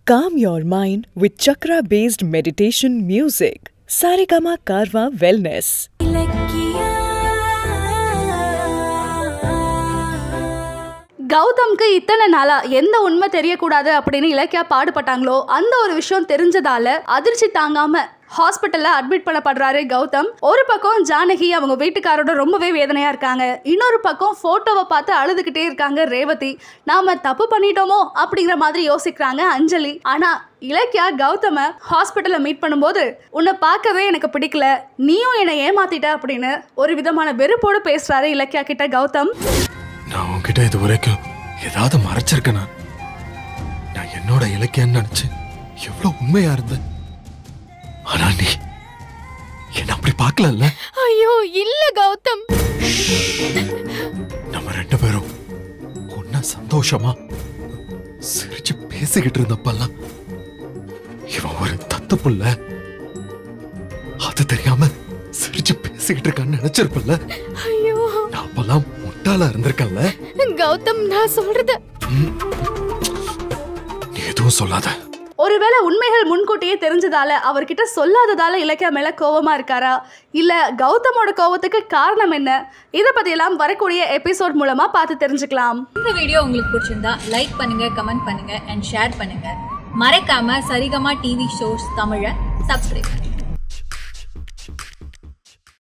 Calm your mind with chakra based meditation music. Saregama Karwa Wellness. கௌதம்க்கு இத்தனை நாளா எந்த உண்மை தெரியக்கூடாது அப்படின்னு இலக்கியா பாடுபட்டாங்களோ அந்த ஒரு விஷயம் தெரிஞ்சதால அதிர்ச்சி தாங்காம ஹாஸ்பிட்டல்ல அட்மிட் பண்ணப்படுறாரு கௌதம் ஒரு பக்கம் ஜானகி அவங்க வீட்டுக்காரோட ரொம்பவே வேதனையா இருக்காங்க இன்னொரு பக்கம் போட்டோவை பார்த்து அழுதுகிட்டே இருக்காங்க ரேவதி நாம தப்பு பண்ணிட்டோமோ அப்படிங்கிற மாதிரி யோசிக்கிறாங்க அஞ்சலி ஆனா இலக்கியா கௌதம ஹாஸ்பிட்டல்ல மீட் பண்ணும்போது உன்னை பார்க்கவே எனக்கு பிடிக்கல நீயும் என்னை ஏமாத்திட்ட அப்படின்னு ஒரு விதமான வெறுப்போடு பேசுறாரு இலக்கியா கிட்ட கௌதம் நான் உன்கிட்ட இது வரைக்கும் ஏதாவது மறைச்சிருக்கேனா நான் என்னோட இலக்கியம்னு நினைச்சு எவ்வளவு உண்மையா இருந்தேன் ஆனா நீ என்ன அப்படி பார்க்கலல்ல ஐயோ இல்ல கௌதம் நம்ம ரெண்டு பேரும் ஒன்னா சந்தோஷமா சிரிச்சு பேசிக்கிட்டு இருந்தப்பெல்லாம் இவன் ஒரு தத்து புள்ள அது தெரியாம சிரிச்சு பேசிக்கிட்டு இருக்கான்னு நினைச்சிருப்பல்ல ஐயோ நான் அப்பெல்லாம் முட்டாளா இருந்திருக்கேன்ல கௌதம் நான் சொல்றது நீ எதுவும் சொல்லாத ஒருவேளை உண்மைகள் முன்கூட்டியே தெரிஞ்சதால அவர்கிட்ட சொல்லாததால இலக்கியா மேல கோவமா இருக்காரா இல்ல கௌதமோட கோவத்துக்கு காரணம் என்ன இதை பத்தியெல்லாம் வரக்கூடிய எபிசோட் மூலமா பார்த்து தெரிஞ்சுக்கலாம் இந்த வீடியோ உங்களுக்கு பிடிச்சிருந்தா லைக் பண்ணுங்க கமெண்ட் பண்ணுங்க அண்ட் ஷேர் பண்ணுங்க மறக்காம சரிகமா டிவி ஷோஸ் தமிழை சப்ஸ்கிரைப் பண்ணுங்க